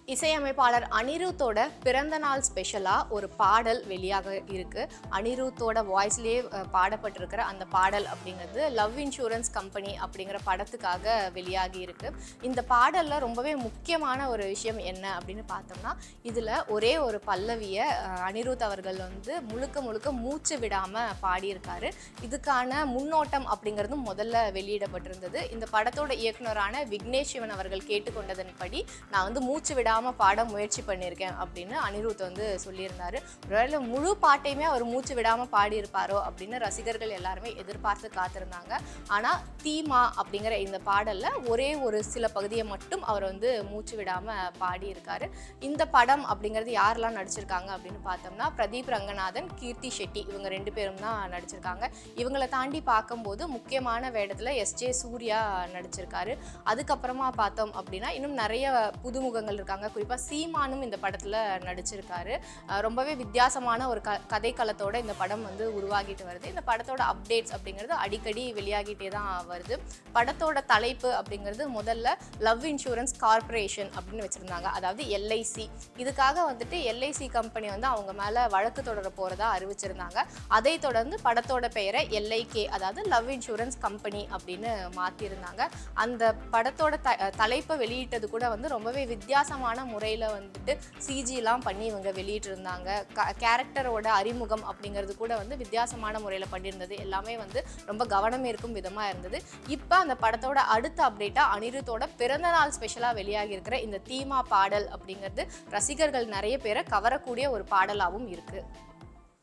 இசையமைப்பாளர் அனிருத்தோட பிறந்த நாள் ஸ்பெஷலாக ஒரு பாடல் வெளியாக இருக்கு அனிருத்தோட வாய்ஸ்லேயே பாடப்பட்டிருக்கிற அந்த பாடல் அப்படிங்கிறது லவ் இன்சூரன்ஸ் கம்பெனி அப்படிங்கிற படத்துக்காக வெளியாகி இருக்கு இந்த பாடலில் ரொம்பவே முக்கியமான ஒரு விஷயம் என்ன அப்படின்னு பார்த்தோம்னா இதில் ஒரே ஒரு பல்லவியை அஹ், அனிருத் அவர்கள் வந்து முழுக்க முழுக்க மூச்சு விடாமல் பாடியிருக்காரு இதுக்கான முன்னோட்டம் அப்படிங்கிறதும் முதல்ல வெளியிடப்பட்டிருந்தது இந்த படத்தோட இயக்குனரான விக்னேஷ் சிவன் அவர்கள் கேட்டுக்கொண்டதன்படி நான் வந்து மூச்சு விடாமல் பாட முயற்சி பண்ணியிருக்கேன் அப்படின்னு அனிருத் வந்து சொல்லியிருந்தாரு ஒருவேளை முழு பாட்டையுமே அவர் மூச்சு விடாமல் பாடியிருப்பாரோ அப்படின்னு ரசிகர்கள் எல்லாருமே எதிர்பார்த்து காத்திருந்தாங்க ஆனால் தீமா அப்படிங்கிற இந்த பாடலில் ஒரே ஒரு சில பகுதியை மட்டும் அவர் வந்து மூச்சு விடாமல் பாடியிருக்காரு இந்த படம் அப்படிங்கிறது யாரெல்லாம் நடிச்சிருக்காங்க அப்படின்னு பார்த்தோம்னா பிரதீப் ரங்கநாதன் கீர்த்தி ஷெட்டி இவங்க ரெண்டு பேரும் தான் நடிச்சிருக்காங்க இவங்களை தாண்டி பார்க்கும்போது முக்கியமான வேடத்தில் எஸ்ஜே சூர்யா நடிச்சிருக்காரு அதுக்கப்புறமா பார்த்தோம் அப்படின்னா இன்னும் நிறைய புதுமுகங்கள் இருக்காங்க குறிப்பாக சீமானும் இந்த படத்தில் நடிச்சிருக்காரு அஹ் ரொம்பவே வித்தியாசமான ஒரு க கதைக்களத்தோட இந்த படம் வந்து உருவாகிட்டு வருது இந்த படத்தோட அப்டேட்ஸ் அப்படிங்கிறது அடிக்கடி வெளியாகிட்டே தான் வருது படத்தோட தலைப்பு அப்படிங்கிறது முதல்ல லவ் இன்சூரன்ஸ் கார்ப்பரேஷன் அப்படின்னு வச்சுருந்தாங்க அதாவது எல்ஐசி இதுக்காக வந்துட்டு எல்ஐசி கம்பெனி வந்து அவங்க மேலே வழக்கு தொடர போகிறதா அறிவிச்சிருந்தாங்க அதை தொடர்ந்து படத்தோட பெயரை எல்ஐகே அதாவது லவ் இன்சூரன்ஸ் கம்பெனி அப்படின்னு மாற்றிருந்தாங்க அந்த படத்தோட த தலைப்பை வெளியிட்டது கூட வந்து ரொம்பவே வித்தியாசமான முறையில் வந்துட்டு சிஜிலாம் பண்ணி இவங்க வெளியிட்டிருந்தாங்க க கேரக்டரோட அறிமுகம் அப்படிங்கிறது கூட வந்து வித்தியாசமான முறையில் பண்ணியிருந்தது எல்லாமே வந்து ரொம்ப கவனம் இருக்கும் விதமாக இருந்தது இப்போ அந்த படத்தோட அடுத்த அப்டேட்டாக அனிருத்தோட பிறந்தநாள் ஸ்பெஷலாக வெளியாகி இருக்கிற இந்த தீமா பாடல் அப்படிங்கிறது ரசிகர்கள் நிறைய பேரை கவரக்கூடிய ஒரு பாடலாகவும் இருக்குது